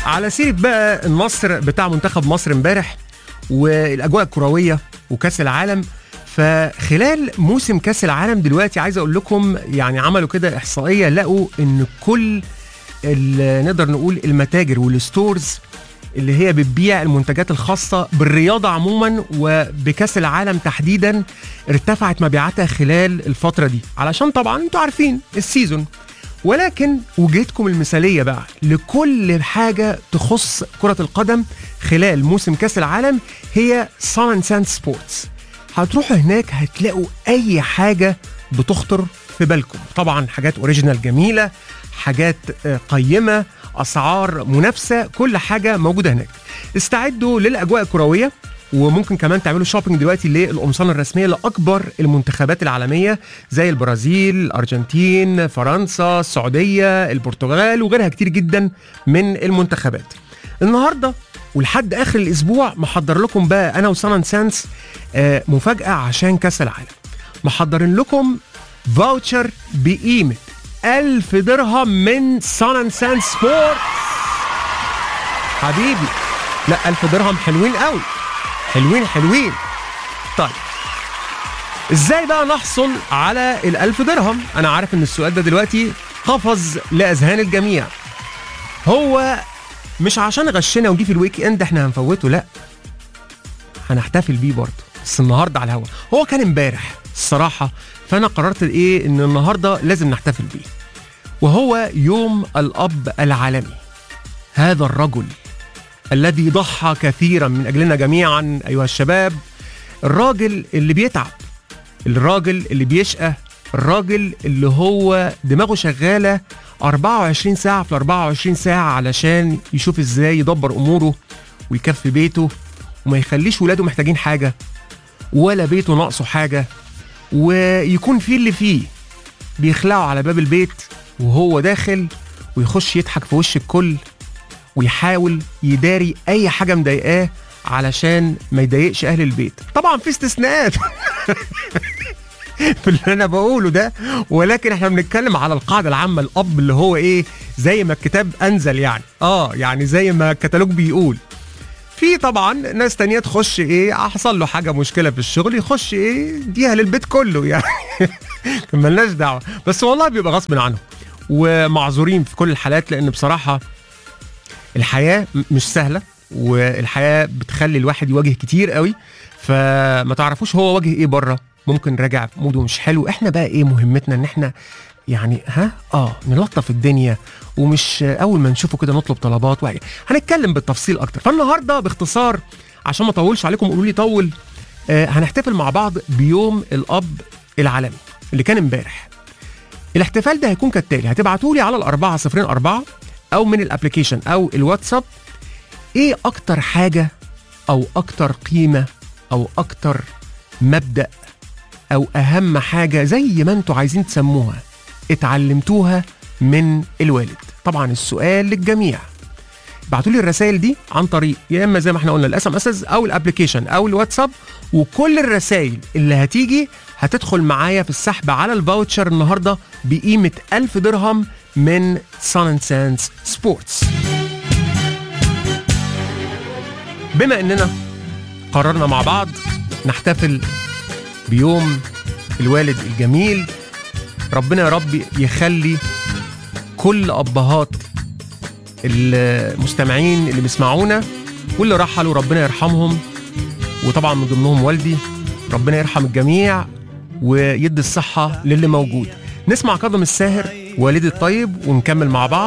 على سيرة بقى النصر بتاع منتخب مصر امبارح والاجواء الكرويه وكاس العالم فخلال موسم كاس العالم دلوقتي عايز اقول لكم يعني عملوا كده احصائيه لقوا ان كل ال- نقدر نقول المتاجر والستورز اللي هي بتبيع المنتجات الخاصة بالرياضة عموما وبكأس العالم تحديدا ارتفعت مبيعاتها خلال الفترة دي علشان طبعا انتوا عارفين السيزون ولكن وجهتكم المثالية بقى لكل حاجة تخص كرة القدم خلال موسم كأس العالم هي سان ساند سبورتس هتروحوا هناك هتلاقوا أي حاجة بتخطر في بالكم طبعا حاجات اوريجينال جميلة حاجات آه، قيمة أسعار منافسة كل حاجة موجودة هناك استعدوا للأجواء الكروية وممكن كمان تعملوا شوبينج دلوقتي للقمصان الرسميه لاكبر المنتخبات العالميه زي البرازيل، الارجنتين، فرنسا، السعوديه، البرتغال وغيرها كتير جدا من المنتخبات. النهارده ولحد اخر الاسبوع محضر لكم بقى انا وسان سانس آه، مفاجاه عشان كاس العالم. محضرين لكم فاوتشر بقيمه 1000 درهم من سان سانس سبورت حبيبي لا 1000 درهم حلوين قوي حلوين حلوين طيب ازاي بقى نحصل على الألف درهم انا عارف ان السؤال ده دلوقتي قفز لاذهان الجميع هو مش عشان غشنا وجي في الويك اند احنا هنفوته لا هنحتفل بيه برضه بس النهارده على الهوا هو كان امبارح الصراحه فانا قررت ايه ان النهارده لازم نحتفل بيه وهو يوم الاب العالمي هذا الرجل الذي ضحى كثيرا من اجلنا جميعا ايها الشباب الراجل اللي بيتعب الراجل اللي بيشقى الراجل اللي هو دماغه شغاله 24 ساعه في 24 ساعه علشان يشوف ازاي يدبر اموره ويكفي بيته وما يخليش ولاده محتاجين حاجه ولا بيته ناقصه حاجه ويكون فيه اللي فيه بيخلعه على باب البيت وهو داخل ويخش يضحك في وش الكل ويحاول يداري اي حاجه مضايقاه علشان ما يضايقش اهل البيت طبعا في استثناءات في اللي انا بقوله ده ولكن احنا بنتكلم على القاعده العامه الاب اللي هو ايه زي ما الكتاب انزل يعني اه يعني زي ما الكتالوج بيقول في طبعا ناس تانية تخش ايه حصل له حاجه مشكله في الشغل يخش ايه يديها للبيت كله يعني ملناش دعوه بس والله بيبقى غصب عنهم ومعذورين في كل الحالات لان بصراحه الحياه م- مش سهله والحياه بتخلي الواحد يواجه كتير قوي فما تعرفوش هو واجه ايه بره ممكن راجع موده مش حلو احنا بقى ايه مهمتنا ان احنا يعني ها اه نلطف الدنيا ومش اول ما نشوفه كده نطلب طلبات وحاجة. هنتكلم بالتفصيل اكتر فالنهارده باختصار عشان ما اطولش عليكم قولوا لي طول آه هنحتفل مع بعض بيوم الاب العالمي اللي كان امبارح الاحتفال ده هيكون كالتالي هتبعتوا لي على الأربعة صفرين أربعة أو من الابليكيشن أو الواتساب إيه أكتر حاجة أو أكتر قيمة أو أكتر مبدأ أو أهم حاجة زي ما أنتوا عايزين تسموها اتعلمتوها من الوالد طبعا السؤال للجميع ابعتوا لي الرسائل دي عن طريق يا اما زي ما احنا قلنا الاس ام اس او الابلكيشن او الواتساب وكل الرسائل اللي هتيجي هتدخل معايا في السحب على الفاوتشر النهارده بقيمه 1000 درهم من سان سانس سبورتس بما اننا قررنا مع بعض نحتفل بيوم الوالد الجميل ربنا يا رب يخلي كل ابهات المستمعين اللي بيسمعونا واللي رحلوا ربنا يرحمهم وطبعا من ضمنهم والدي ربنا يرحم الجميع ويدي الصحة للي موجود نسمع قدم الساهر والدي الطيب ونكمل مع بعض